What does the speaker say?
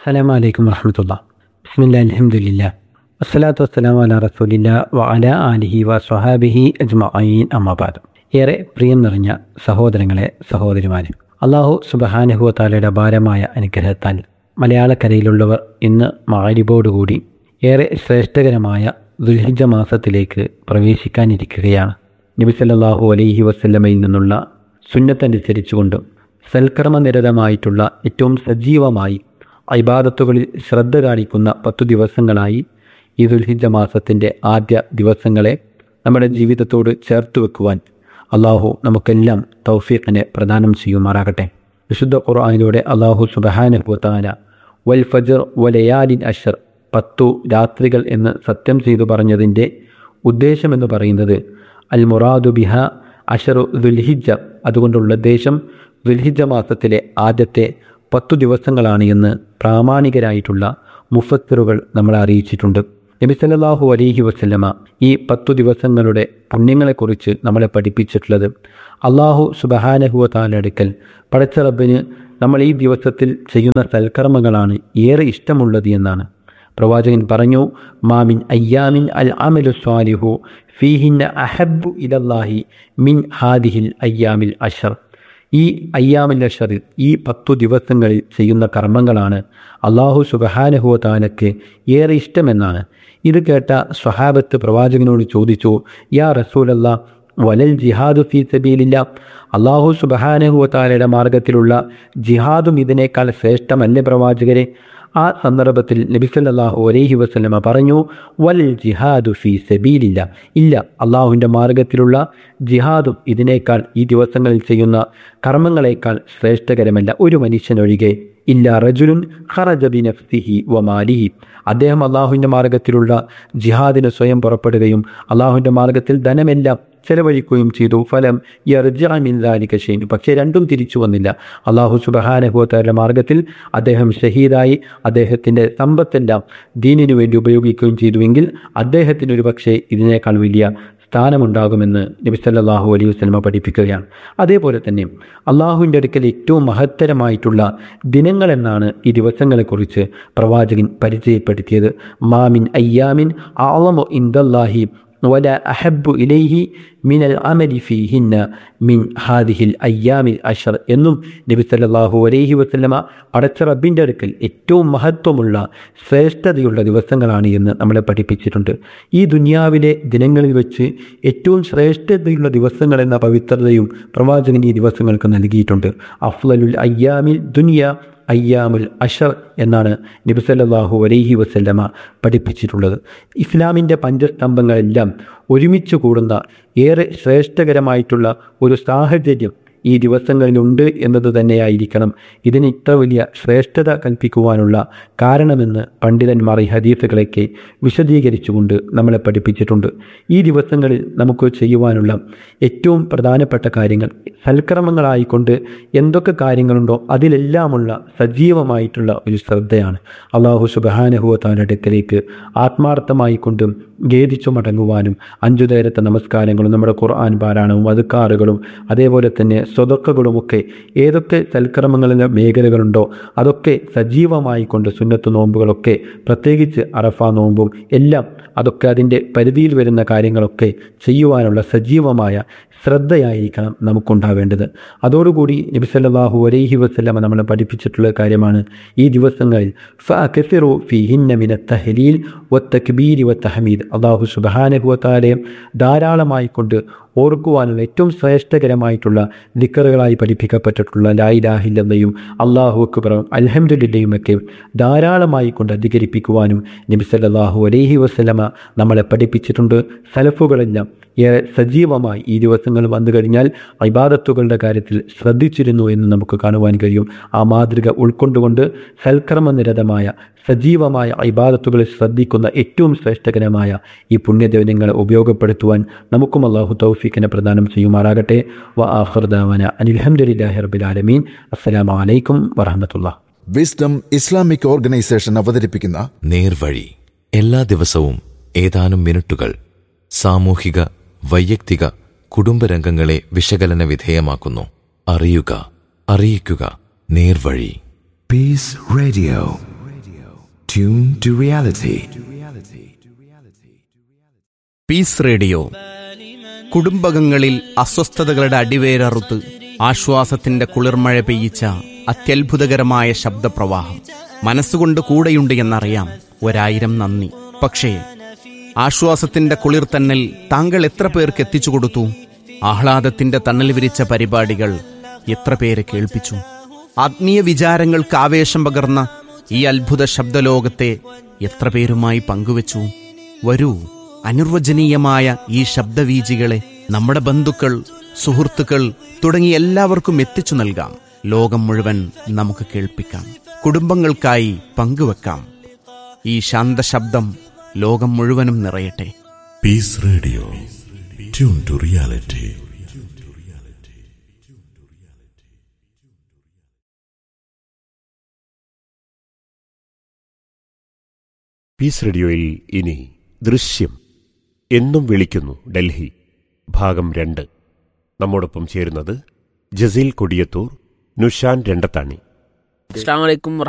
അസ്സലാമു അലൈക്കും വറഹമത്തുള്ള ബിസ്മില്ലാ അൽഹംദുലില്ലാ വസ്സലാത്തു വസ്സലാമു അലാ റസൂലില്ല വ അല ആലിഹി വ സ്വഹാബിഹി അജ്മഈൻ അമ്മബാദ് ഏറെ പ്രിയം നിറഞ്ഞ സഹോദരങ്ങളെ സഹോദരിമാരെ അള്ളാഹു സുബഹാനഹുവ താലയുടെ അപാരമായ അനുഗ്രഹത്താൽ മലയാളക്കരയിലുള്ളവർ ഇന്ന് മാരിബോടുകൂടി ഏറെ ശ്രേഷ്ഠകരമായ ദുൽഹിജ മാസത്തിലേക്ക് പ്രവേശിക്കാനിരിക്കുകയാണ് നബി സല്ലല്ലാഹു അലൈഹി വസല്ലമയിൽ നിന്നുള്ള സുന്നത്തനുസരിച്ചുകൊണ്ട് സൽക്കർമ്മനിരതമായിട്ടുള്ള ഏറ്റവും സജീവമായി ഇബാദത്തുകളിൽ ശ്രദ്ധ കാണിക്കുന്ന പത്തു ദിവസങ്ങളായി ഈ ദുൽഹിജ മാസത്തിൻ്റെ ആദ്യ ദിവസങ്ങളെ നമ്മുടെ ജീവിതത്തോട് ചേർത്ത് വെക്കുവാൻ അള്ളാഹു നമുക്കെല്ലാം തൗഫീഖിനെ പ്രദാനം ചെയ്യുമാറാകട്ടെ വിശുദ്ധ ഖുർആാനിലൂടെ അള്ളാഹു സുബഹാനുഭൂത്താല വൽ ഫജർ വലയാലിൻ അഷർ പത്തു രാത്രികൾ എന്ന് സത്യം ചെയ്തു പറഞ്ഞതിൻ്റെ ഉദ്ദേശമെന്ന് പറയുന്നത് അൽ മുറാദു ബിഹ അഷറു ദുൽഹിജ അതുകൊണ്ടുള്ള ഉദ്ദേശം ദുൽഹിജ മാസത്തിലെ ആദ്യത്തെ പത്തു ദിവസങ്ങളാണ് എന്ന് പ്രാമാണികരായിട്ടുള്ള മുഫത്തറുകൾ നമ്മളെ അറിയിച്ചിട്ടുണ്ട് നബി സല്ലല്ലാഹു അലൈഹി വസല്ലമ ഈ പത്തു ദിവസങ്ങളുടെ പുണ്യങ്ങളെക്കുറിച്ച് നമ്മളെ പഠിപ്പിച്ചിട്ടുള്ളത് അള്ളാഹു സുബഹാനഹുവ താലടുക്കൽ പടച്ച റബ്ബിന് നമ്മൾ ഈ ദിവസത്തിൽ ചെയ്യുന്ന സൽക്കർമ്മങ്ങളാണ് ഏറെ ഇഷ്ടമുള്ളത് എന്നാണ് പ്രവാചകൻ പറഞ്ഞു മാമിൻ അയ്യാമിൻ അൽ അമലു സ്വാലിഹു ഫീഹിന്ന അഹബ്ബു ഇലല്ലാഹി മിൻ ഹാദിഹിൽ അയ്യാമിൽ അഷർ ഈ അയ്യാമിൽ അഷറിൽ ഈ പത്തു ദിവസങ്ങളിൽ ചെയ്യുന്ന കർമ്മങ്ങളാണ് അള്ളാഹു സുബഹാനഹുവ താലക്ക് ഏറെ ഇഷ്ടമെന്നാണ് ഇത് കേട്ട സ്വഹാബത്ത് പ്രവാചകനോട് ചോദിച്ചു യാ റസൂലല്ല വലൽ ജിഹാദു ഫീ സബീലില്ല അള്ളാഹു സുബഹാനഹുവ താലയുടെ മാർഗത്തിലുള്ള ജിഹാദും ഇതിനേക്കാൾ ശ്രേഷ്ഠമല്ലേ പ്രവാചകരെ ആ സന്ദർഭത്തിൽ നബിസല്ലാഹു അലൈഹി വസ്ലമ പറഞ്ഞു വൽ ജിഹാദു ഫി സബീലില്ല ഇല്ല അള്ളാഹുവിൻ്റെ മാർഗത്തിലുള്ള ജിഹാദും ഇതിനേക്കാൾ ഈ ദിവസങ്ങളിൽ ചെയ്യുന്ന കർമ്മങ്ങളെക്കാൾ ശ്രേഷ്ഠകരമല്ല ഒരു മനുഷ്യനൊഴികെ ഇല്ല റജുലുൻ ഖറജബി നഫ്സിഹി വ മാലിഹി അദ്ദേഹം അള്ളാഹുവിൻ്റെ മാർഗത്തിലുള്ള ജിഹാദിന് സ്വയം പുറപ്പെടുകയും അള്ളാഹുവിൻ്റെ മാർഗത്തിൽ ധനമെല്ലാം ചെലവഴിക്കുകയും ചെയ്തു ഫലം യർജാമിൻദാലിക ഷെയ്നു പക്ഷേ രണ്ടും തിരിച്ചു വന്നില്ല അള്ളാഹു സുബഹാനഹുവത്തരുടെ മാർഗത്തിൽ അദ്ദേഹം ഷഹീദായി അദ്ദേഹത്തിൻ്റെ സമ്പത്തെല്ലാം ദീനിനു വേണ്ടി ഉപയോഗിക്കുകയും ചെയ്തുവെങ്കിൽ അദ്ദേഹത്തിന് ഒരു പക്ഷേ ഇതിനേക്കാൾ വലിയ സ്ഥാനമുണ്ടാകുമെന്ന് നബി സല്ലല്ലാഹു അലൈഹി വസല്ലമ പഠിപ്പിക്കുകയാണ് അതേപോലെ തന്നെ അള്ളാഹുവിൻ്റെ അടുക്കൽ ഏറ്റവും മഹത്തരമായിട്ടുള്ള ദിനങ്ങളെന്നാണ് ഈ ദിവസങ്ങളെക്കുറിച്ച് പ്രവാചകൻ പരിചയപ്പെടുത്തിയത് മാമിൻ അയ്യാമിൻ ആളമു ഇന്ദല്ലാഹി വല അഹബു ഇലൈഹി മിനൽ അമലി ഫീഹിന്ന മിൻ ഹാദിഹിൽ അയ്യാമിൽ അഷർ എന്നും നബി സല്ലല്ലാഹു അലൈഹി വസല്ലമ അടച്ച റബ്ബിൻ്റെ അടുക്കൽ ഏറ്റവും മഹത്വമുള്ള ശ്രേഷ്ഠതയുള്ള ദിവസങ്ങളാണ് എന്ന് നമ്മളെ പഠിപ്പിച്ചിട്ടുണ്ട് ഈ ദുനിയാവിലെ ദിനങ്ങളിൽ വെച്ച് ഏറ്റവും ശ്രേഷ്ഠതയുള്ള ദിവസങ്ങൾ എന്ന പവിത്രതയും പ്രവാചകൻ ഈ ദിവസങ്ങൾക്ക് നൽകിയിട്ടുണ്ട് അഫ്ലലുൽ അയ്യാമിൽ ദുനിയ അയ്യാമുൽ അഷർ എന്നാണ് നബിസല്ലാഹു അലൈഹി വസല്ലമ പഠിപ്പിച്ചിട്ടുള്ളത് ഇസ്ലാമിൻ്റെ പഞ്ചസ്തംഭങ്ങളെല്ലാം ഒരുമിച്ച് കൂടുന്ന ഏറെ ശ്രേഷ്ഠകരമായിട്ടുള്ള ഒരു സാഹചര്യം ഈ ദിവസങ്ങളിലുണ്ട് എന്നത് തന്നെയായിരിക്കണം ഇതിന് ഇത്ര വലിയ ശ്രേഷ്ഠത കൽപ്പിക്കുവാനുള്ള കാരണമെന്ന് പണ്ഡിതന്മാർ ഈ ഹദീസുകളൊക്കെ വിശദീകരിച്ചുകൊണ്ട് നമ്മളെ പഠിപ്പിച്ചിട്ടുണ്ട് ഈ ദിവസങ്ങളിൽ നമുക്ക് ചെയ്യുവാനുള്ള ഏറ്റവും പ്രധാനപ്പെട്ട കാര്യങ്ങൾ സൽക്രമങ്ങളായിക്കൊണ്ട് എന്തൊക്കെ കാര്യങ്ങളുണ്ടോ അതിലെല്ലാമുള്ള സജീവമായിട്ടുള്ള ഒരു ശ്രദ്ധയാണ് അള്ളാഹു സുബഹാനഹുവത്താൻ്റെ അടുക്കലേക്ക് ആത്മാർത്ഥമായി കൊണ്ടും ഖേദിച്ചു മടങ്ങുവാനും അഞ്ചു നേരത്തെ നമസ്കാരങ്ങളും നമ്മുടെ ഖുർആൻ പാരായണവും അതുക്കാറുകളും അതേപോലെ തന്നെ സ്വതക്കകളുമൊക്കെ ഏതൊക്കെ സൽക്രമങ്ങളിലെ മേഖലകളുണ്ടോ അതൊക്കെ സജീവമായി കൊണ്ട് സുന്നത്ത് നോമ്പുകളൊക്കെ പ്രത്യേകിച്ച് അറഫ നോമ്പും എല്ലാം അതൊക്കെ അതിൻ്റെ പരിധിയിൽ വരുന്ന കാര്യങ്ങളൊക്കെ ചെയ്യുവാനുള്ള സജീവമായ ശ്രദ്ധയായിരിക്കണം നമുക്കുണ്ടാവേണ്ടത് അതോടുകൂടി നബി സല്ലല്ലാഹു അലൈഹി വസല്ലമ നമ്മളെ പഠിപ്പിച്ചിട്ടുള്ള കാര്യമാണ് ഈ ദിവസങ്ങളിൽ ഫഅക്സിറു ഫീഹിന്ന മിന തഹ്ലീൽ വത്തക്ബീരി വത്തഹമീദ് അള്ളാഹു സുബ്ഹാനഹു വതആലയെ ധാരാളമായി കൊണ്ട് ഓർക്കുവാനുള്ള ഏറ്റവും ശ്രേഷ്ഠകരമായിട്ടുള്ള ദിക്കറുകളായി പഠിപ്പിക്കപ്പെട്ടിട്ടുള്ള ലായിലാഹില്ലെന്നയും അള്ളാഹു അക്ബറും അൽഹംദുലില്ലയും ഒക്കെ ധാരാളമായി കൊണ്ട് അധികരിപ്പിക്കുവാനും നബി സല്ലല്ലാഹു അലൈഹി വസല്ലമ നമ്മളെ പഠിപ്പിച്ചിട്ടുണ്ട് സലഫുകളെല്ലാം ഏറെ സജീവമായി ഈ ദിവസങ്ങൾ വന്നു കഴിഞ്ഞാൽ ഇബാദത്തുകളുടെ കാര്യത്തിൽ ശ്രദ്ധിച്ചിരുന്നു എന്ന് നമുക്ക് കാണുവാൻ കഴിയും ആ മാതൃക ഉൾക്കൊണ്ടുകൊണ്ട് സൽക്കർമ്മനിരതമായ സജീവമായ ഇബാദത്തുകളിൽ ശ്രദ്ധിക്കുന്ന ഏറ്റവും ശ്രേഷ്ഠകരമായ ഈ പുണ്യദിനങ്ങളെ ഉപയോഗപ്പെടുത്തുവാൻ നമുക്കും അള്ളാഹു തൗഫീഖിനെ പ്രദാനം ചെയ്യുമാറാകട്ടെ വ ആഹർദാവന അനിൽഹമ്മദില്ലാഹി റബ്ബിൽ ആലമീൻ അസ്സലാമു അലൈക്കും വറഹമത്തുള്ള വിസ്ഡം ഇസ്ലാമിക് ഓർഗനൈസേഷൻ അവതരിപ്പിക്കുന്ന നേർവഴി എല്ലാ ദിവസവും ഏതാനും മിനിറ്റുകൾ സാമൂഹിക വൈയക്തിക കുടുംബരംഗങ്ങളെ വിശകലന വിധേയമാക്കുന്നു അറിയുക അറിയിക്കുക നേർവഴി Peace Radio. Tune to reality. Peace radio കുടുംബകങ്ങളിൽ അസ്വസ്ഥതകളുടെ അടിവേരറുത്ത് ആശ്വാസത്തിന്റെ കുളിർമഴ പെയ്യിച്ച അത്യത്ഭുതകരമായ ശബ്ദപ്രവാഹം മനസ്സുകൊണ്ട് കൂടെയുണ്ട് എന്നറിയാം ഒരായിരം നന്ദി പക്ഷേ ആശ്വാസത്തിന്റെ കുളിർത്തന്നൽ താങ്കൾ എത്ര പേർക്ക് എത്തിച്ചു കൊടുത്തു ആഹ്ലാദത്തിന്റെ തണൽ വിരിച്ച പരിപാടികൾ എത്ര പേരെ കേൾപ്പിച്ചു ആത്മീയ വിചാരങ്ങൾക്ക് ആവേശം പകർന്ന ഈ അത്ഭുത ശബ്ദലോകത്തെ എത്ര പേരുമായി പങ്കുവച്ചു വരൂ അനിർവചനീയമായ ഈ ശബ്ദവീജികളെ നമ്മുടെ ബന്ധുക്കൾ സുഹൃത്തുക്കൾ തുടങ്ങി എല്ലാവർക്കും എത്തിച്ചു നൽകാം ലോകം മുഴുവൻ നമുക്ക് കേൾപ്പിക്കാം കുടുംബങ്ങൾക്കായി പങ്കുവെക്കാം ഈ ശാന്തശബ്ദം ലോകം മുഴുവനും നിറയട്ടെ Peace Radio. Tune to reality. Peace റേഡിയോയിൽ ഇനി ദൃശ്യം എന്നും വിളിക്കുന്നു ഡൽഹി ഭാഗം രണ്ട് നമ്മോടൊപ്പം ചേരുന്നത് ജസീൽ കൊടിയത്തൂർ നുഷാൻ രണ്ടത്താണി അസ്സാം വലൈക്കും